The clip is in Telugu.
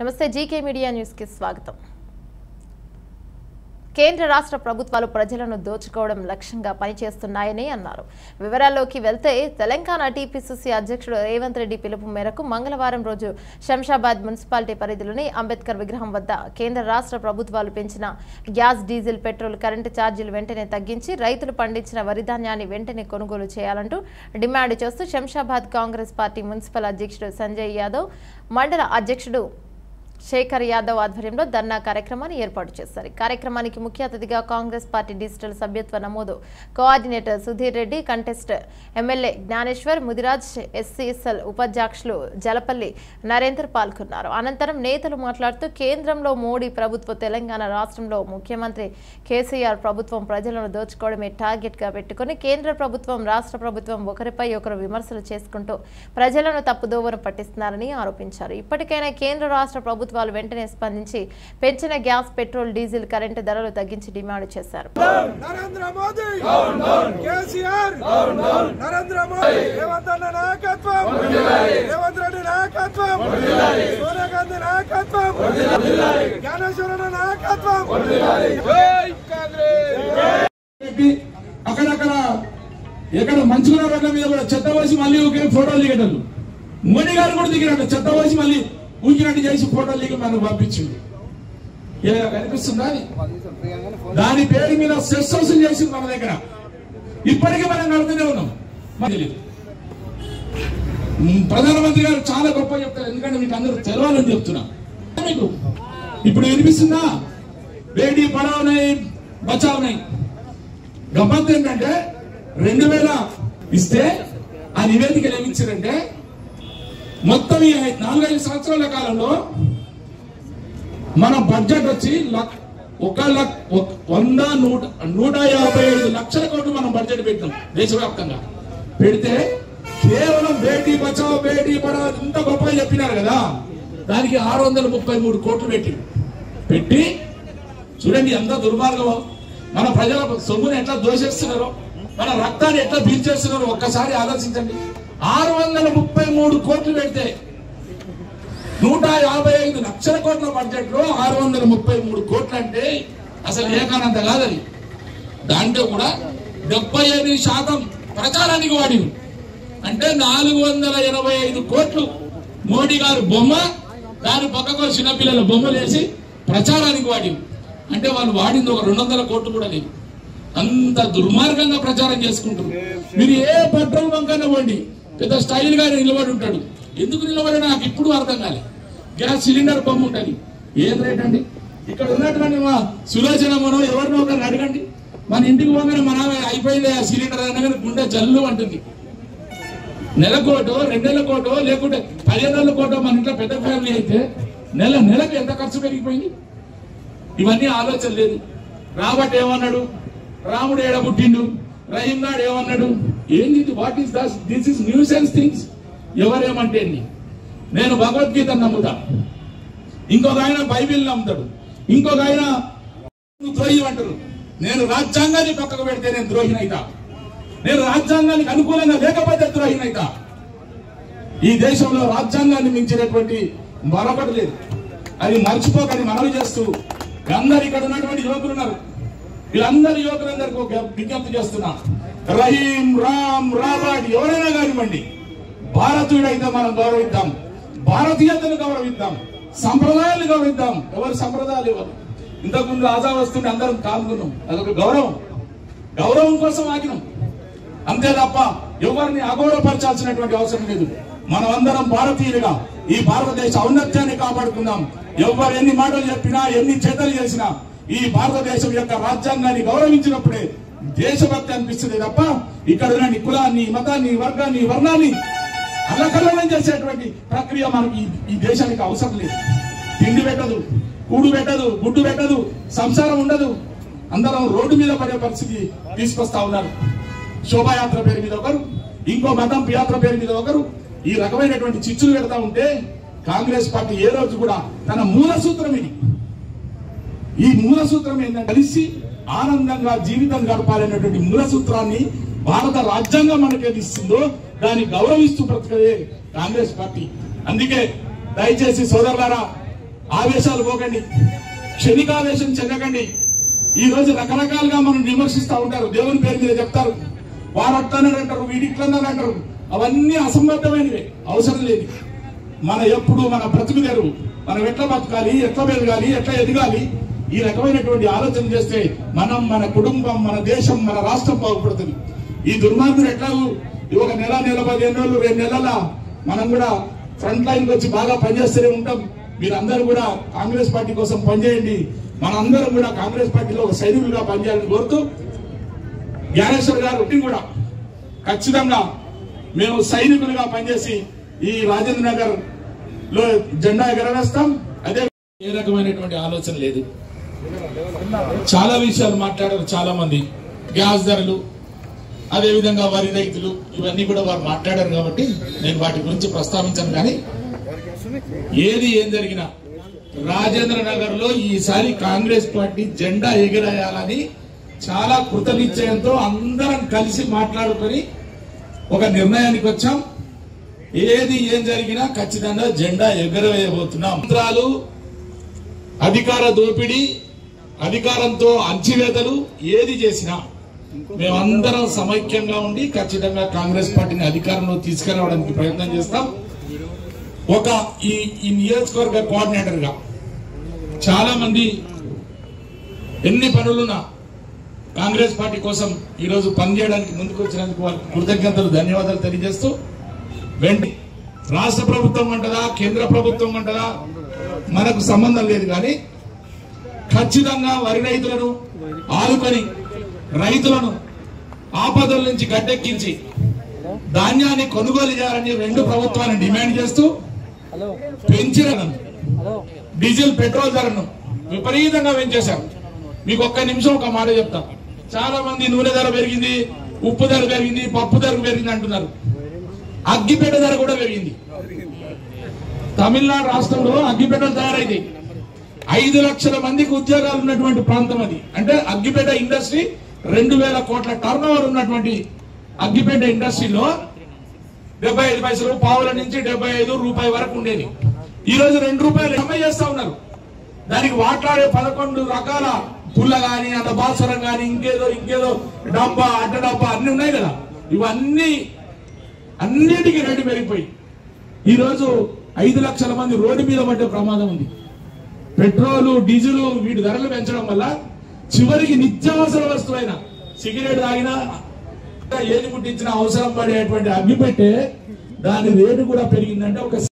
నమస్తే జీకే మీడియా న్యూస్ కి స్వాగతం కేంద్ర రాష్ట్ర ప్రభుత్వాలు ప్రజలను దోచుకోవడం లక్ష్యంగా పనిచేస్తున్నాయని అన్నారు వివరాల్లోకి వెళ్తే తెలంగాణ టీపీసీసీ అధ్యక్షుడు రేవంత్ రెడ్డి పిలుపు మేరకు మంగళవారం రోజు శంషాబాద్ మున్సిపాలిటీ పరిధిలోని అంబేద్కర్ విగ్రహం వద్ద కేంద్ర రాష్ట్ర ప్రభుత్వాలు పెంచిన గ్యాస్ డీజిల్ పెట్రోల్ కరెంటు ఛార్జీలు వెంటనే తగ్గించి రైతులు పండించిన వరి ధాన్యాన్ని వెంటనే కొనుగోలు చేయాలంటూ డిమాండ్ చేస్తూ శంషాబాద్ కాంగ్రెస్ పార్టీ మున్సిపల్ అధ్యక్షుడు సంజయ్ యాదవ్ మండల అధ్యక్షుడు శేఖర్ యాదవ్ ఆధ్వర్యంలో ధర్నా కార్యక్రమాన్ని ఏర్పాటు చేశారు ఈ కార్యక్రమానికి ముఖ్య అతిథిగా కాంగ్రెస్ పార్టీ డిజిటల్ సభ్యత్వ నమోదు coordinator Sudheer Reddy contest MLA Gnaneshwar Mudiraj SCSL ఉపాధ్యక్షులు జలపల్లి నరేందర్ పాల్గొన్నారు అనంతరం నేతలు మాట్లాడుతూ కేంద్రంలో మోడీ ప్రభుత్వ తెలంగాణ రాష్ట్రంలో ముఖ్యమంత్రి కేసీఆర్ ప్రభుత్వం ప్రజలను దోచుకోవడమే టార్గెట్ గా పెట్టుకుని కేంద్ర ప్రభుత్వం రాష్ట్ర ప్రభుత్వం ఒకరిపై ఒకరు విమర్శలు చేసుకుంటూ ప్రజలను తప్పుదోవను పట్టిస్తున్నారని ఆరోపించారు ఇప్పటికైనా కేంద్ర రాష్ట్ర ప్రభుత్వాలు వెంటనే స్పందించి పెంచిన గ్యాస్ పెట్రోల్ డీజిల్ కరెంటు ధరలు తగ్గించి డిమాండ్ చేశారు నరేంద్ర మోదీ కేసీఆర్ నరేంద్ర మోదీ రేవంత్ అన్న నాయకత్వం రేవంత్ రెడ్డి నాయకత్వం సోనియా గాంధీ నాయకత్వం జ్ఞానేశ్వర నాయకత్వం జై కాంగ్రెస్ చెప్పి అక్కడక్కడ ఎక్కడ మంచుకున్న రోడ్ల మీద కూడా చెత్త పోసి మళ్ళీ ఊకిన ఫోటోలు దిగటలు మోడీ గారు కూడా దిగినట్టు చెత్త పోసి మళ్ళీ ఊకినట్టు చేసి ఫోటోలు దిగి మనకు పంపించింది ఏ కనిపిస్తుందా అది? దాని పేరు మీద సెస్ వసూలు చేసింది మన దగ్గర ఇప్పటికీ మనం కడుతూనే ఉన్నాం మాకు తెలియదు ఉమ్, ప్రధానమంత్రి గారు చాలా గొప్ప చెప్తారు ఎందుకంటే మీకు అందరూ తెలవాలని చెప్తున్నా మీకు ఇప్పుడు వినిపిస్తుందా బేటీ పడావునాయి బచావునాయి గమ్మత్ ఏంటంటే రెండు వేల ఇస్తే ఆ నివేదికలు ఏమి ఇచ్చారంటే మొత్తం ఈ ఐ- నాలుగైదు సంవత్సరాల కాలంలో మన బడ్జెట్ వచ్చి లక్- ఒక లక్ ఒక- వంద నూట నూట యాభై ఐదు లక్షల కోట్లు మనం బడ్జెట్ పెట్టాం దేశవ్యాప్తంగా పెడితే కేవలం బేటీ బచావ్ బేటీ పడావ్ ఇంత గొప్పగా చెప్పినారు కదా దానికి ఆరు వందల ముప్పై మూడు కోట్లు పెట్టి పెట్టి చూడండి ఎంత దుర్మార్గమో మన ప్రజల సొమ్ముని ఎట్లా దోషేస్తున్నారో మన రక్తాన్ని ఎట్లా పీల్చేస్తున్నారో ఒక్కసారి ఆలోచించండి ఆరు వందల ముప్పై మూడు కోట్లు పెడితే నూట యాభై ఐదు లక్షల కోట్ల బడ్జెట్ లో ఆరు వందల ముప్పై మూడు కోట్లు అంటే అసలు ఏకానంత కాదని దాంట్లో కూడా డెబ్బై ఐదు శాతం ప్రచారానికి వాడిను అంటే నాలుగు వందల ఎనభై ఐదు కోట్లు మోడీ గారు బొమ్మ దాని పక్కకు చిన్నపిల్లల బొమ్మలు వేసి ప్రచారానికి వాడిను అంటే వాళ్ళు వాడింది ఒక రెండు వందల కోట్లు కూడా లేదు అంత దుర్మార్గంగా ప్రచారం చేసుకుంటారు మీరు ఏ పెట్రోల్ బంక్ అన్న పోండి పెద్ద స్టైల్ గా నిలబడి ఉంటాడు ఎందుకు నిలబడి నాకు ఇప్పుడు అర్థం కాలే గ్యాస్ సిలిండర్ బొమ్మ ఉంటుంది ఏం రేట్ అండి ఇక్కడ ఉన్నటువంటి మా సులోచనమ్మనో ఎవరినో ఒకరిని అడగండి మన ఇంటికి పోగానే మన ఆమె అయిపోయింది ఆ సిలిండర్ అనగానే గుండె జల్లు అంటుంది నెల కోటో రెండు నెలల కోటో లేకుంటే పదిహేను నెలల కోటో మన ఇంట్లో పెద్ద ఫ్యామిలీ అయితే నెల నెలకు ఎంత ఖర్చు పెరిగిపోయింది ఇవన్నీ ఆలోచన లేదు రాబట్ ఏమన్నాడు రాముడు ఏడ పుట్టిండు రహీం నాడు ఏమన్నాడు ఏంది what is this this is nuisance things ఎవరేమంటే ఏంది? నేను భగవద్గీత నమ్ముతా ఇంకొక ఆయన బైబిల్ నమ్ముతాడు ఇంకొక ఆయన నువ్వు ద్రోహి అంటారు నేను రాజ్యాంగాన్ని పక్కకు పెడితే నేను ద్రోహినైతా నేను రాజ్యాంగానికి అనుకూలంగా లేకపోతే ద్రోహినైతా ఈ దేశంలో రాజ్యాంగాన్ని మించినటువంటి మరొకటి లేదు అది మర్చిపోకని మనవి చేస్తూ అందరు ఇక్కడ ఉన్నటువంటి యువకులు ఉన్నారు వీళ్ళందరి యువకులందరికీ ఒక విజ్ఞప్తి చేస్తున్నా రహీం రామ్ రాబర్ట్ ఎవరైనా కానివ్వండి భారతీయుడైతే మనం గౌరవిద్దాం భారతీయతను గౌరవిద్దాం సంప్రదాయాలు గౌరవిద్దాం ఎవరి సంప్రదాయాలు ఎవరు ఇంతకుముందు ఆజా వస్తుంటే అందరం కానుకున్నాం అదొక గౌరవం గౌరవం కోసం ఆగినాం అంతే తప్ప ఎవరిని అగౌరవపరచాల్సినటువంటి అవసరం లేదు మనం అందరం భారతీయులుగా ఈ భారతదేశ ఔన్నత్యాన్ని కాపాడుకుందాం ఎవరు ఎన్ని మాటలు చెప్పినా ఎన్ని చేతలు చేసినా ఈ భారతదేశం యొక్క రాజ్యాంగాన్ని గౌరవించినప్పుడే దేశభక్తి అనిపిస్తుంది తప్ప ఇక్కడ ఉన్న కులాన్ని మతాన్ని వర్గాన్ని వర్ణాన్ని అల్లకల్లోలం చేసేటువంటి ప్రక్రియ మనకి ఈ- ఈ దేశానికి అవసరం లేదు తిండి పెట్టదు కూడు పెట్టదు గుడ్డు పెట్టదు సంసారం ఉండదు అందరం రోడ్డు మీద పడే పరిస్థితి తీసుకొస్తా ఉన్నారు శోభాయాత్ర పేరు మీద ఒకరు ఇంకో మతం యాత్ర పేరు మీద ఒకరు ఈ రకమైనటువంటి చిచ్చులు పెడతా ఉంటే కాంగ్రెస్ పార్టీ ఏ రోజు కూడా తన మూల సూత్రం ఇది ఈ మూల సూత్రం ఏంటంటే కలిసి ఆనందంగా జీవితం గడపాలనేటువంటి మూల సూత్రాన్ని భారత రాజ్యాంగం మనకేది ఇస్తుందో దాన్ని గౌరవిస్తూ బ్రతకదే కాంగ్రెస్ పార్టీ అందుకే దయచేసి సోదరులారా ఆవేశాలు పోకండి క్షణికావేశం చెందకండి ఈ రోజు రకరకాలుగా మనం విమర్శిస్తూ ఉంటారు దేవుని పేరు మీద చెప్తారు వారు అట్లన్నారంటారు వీడి ఇట్లన్నారంటారు అవన్నీ అసంబద్ధమైనవి అవసరం లేదు మన ఎప్పుడు మన బ్రతుకు తెరువు మనం ఎట్లా బతకాలి ఎట్లా పెరగాలి ఎట్లా ఎదగాలి ఈ రకమైనటువంటి ఆలోచన చేస్తే మనం మన కుటుంబం మన దేశం మన రాష్ట్రం బాగుపడుతుంది ఈ దుర్మార్గులు ఎట్లా ఒక నెల నెల పదిహేను రోజులు రెండు నెలల మనం కూడా ఫ్రంట్ లైన్ వచ్చి బాగా పనిచేస్తూనే ఉంటాం మీరందరూ కూడా కాంగ్రెస్ పార్టీ కోసం పనిచేయండి మనందరం కూడా కాంగ్రెస్ పార్టీలో ఒక సైనికులుగా పనిచేయాలని కోరుతూ జ్ఞానేశ్వర్ గారు ఒకటి కూడా ఖచ్చితంగా మేము సైనికులుగా పనిచేసి ఈ రాజేంద్ర నగర్ లో జెండా ఎగరవేస్తాం అదే ఏ రకమైనటువంటి ఆలోచన లేదు చాలా విషయాలు మాట్లాడారు చాలా మంది గ్యాస్ ధరలు అదే విధంగా వరి రైతులు ఇవన్నీ కూడా వారు మాట్లాడారు కాబట్టి నేను వాటి గురించి ప్రస్తావించాను కానీ ఏది ఏం జరిగినా రాజేంద్ర నగర్ లో ఈసారి కాంగ్రెస్ పార్టీ జెండా ఎగిరేయాలని చాలా కృతనిశ్చయంతో అందరం కలిసి మాట్లాడుకొని ఒక నిర్ణయానికి వచ్చాం ఏది ఏం జరిగినా ఖచ్చితంగా జెండా ఎగరవేయబోతున్నాం మంత్రాలు అధికార దోపిడీ అధికారంతో అంచివేతలు ఏది చేసినా మేమందరం సమైక్యంగా ఉండి ఖచ్చితంగా కాంగ్రెస్ పార్టీని అధికారంలో తీసుకురావడానికి ప్రయత్నం చేస్తాం ఒక ఈ ఈ నియోజకవర్గ కోఆర్డినేటర్ గా చాలా మంది ఎన్ని పనులున్నా కాంగ్రెస్ పార్టీ కోసం ఈ రోజు పనిచేయడానికి ముందుకు వచ్చినందుకు వారికి కృతజ్ఞతలు ధన్యవాదాలు తెలియజేస్తూ వెంట రాష్ట్ర ప్రభుత్వం అంటదా కేంద్ర ప్రభుత్వం అంటదా మనకు సంబంధం లేదు కానీ ఖచ్చితంగా వరి రైతులను ఆదుకొని రైతులను ఆపదల నుంచి గట్టెక్కించి ధాన్యాన్ని కొనుగోలు చేయాలని రెండు ప్రభుత్వాలను డిమాండ్ చేస్తూ పెంచిన డీజిల్ పెట్రోల్ ధరను విపరీతంగా పెంచేశారు మీకు ఒక్క నిమిషం ఒక మాట చెప్తా చాలా మంది నూనె ధర పెరిగింది ఉప్పు ధర పెరిగింది పప్పు ధర పెరిగింది అంటున్నారు అగ్గిపేట ధర కూడా పెరిగింది తమిళనాడు రాష్ట్రంలో అగ్గిపేటలు తయారైంది ఐదు లక్షల మందికి ఉద్యోగాలు ఉన్నటువంటి ప్రాంతం అది అంటే అగ్గిపేట ఇండస్ట్రీ రెండు వేల కోట్ల టర్న్ ఓవర్ ఉన్నటువంటి అగ్గిపేట ఇండస్ట్రీలో డెబ్బై ఐదు పైసలు పావుల నుంచి డెబ్బై ఐదు రూపాయి వరకు ఉండేది ఈ రోజు రెండు రూపాయలు అమ్మాయి చేస్తా ఉన్నారు దానికి మాట్లాడే పదకొండు రకాల పుల్ల గాని అంత బాసురం గాని ఇంకేదో ఇంకేదో డబ్బా అడ్డ డబ్బా అన్ని ఉన్నాయి కదా ఇవన్నీ అన్నిటికీ రేటు పెరిగిపోయి ఈ రోజు ఐదు లక్షల మంది రోడ్డు మీద పడ్డే ప్రమాదం ఉంది పెట్రోలు డీజిల్ వీటి ధరలు పెంచడం వల్ల చివరికి నిత్యావసర వస్తువైన సిగరెట్ తాగినా ఏది ముట్టించిన అవసరం పడేటువంటి అగ్గిపెట్టే దాని రేటు కూడా పెరిగిందంటే ఒక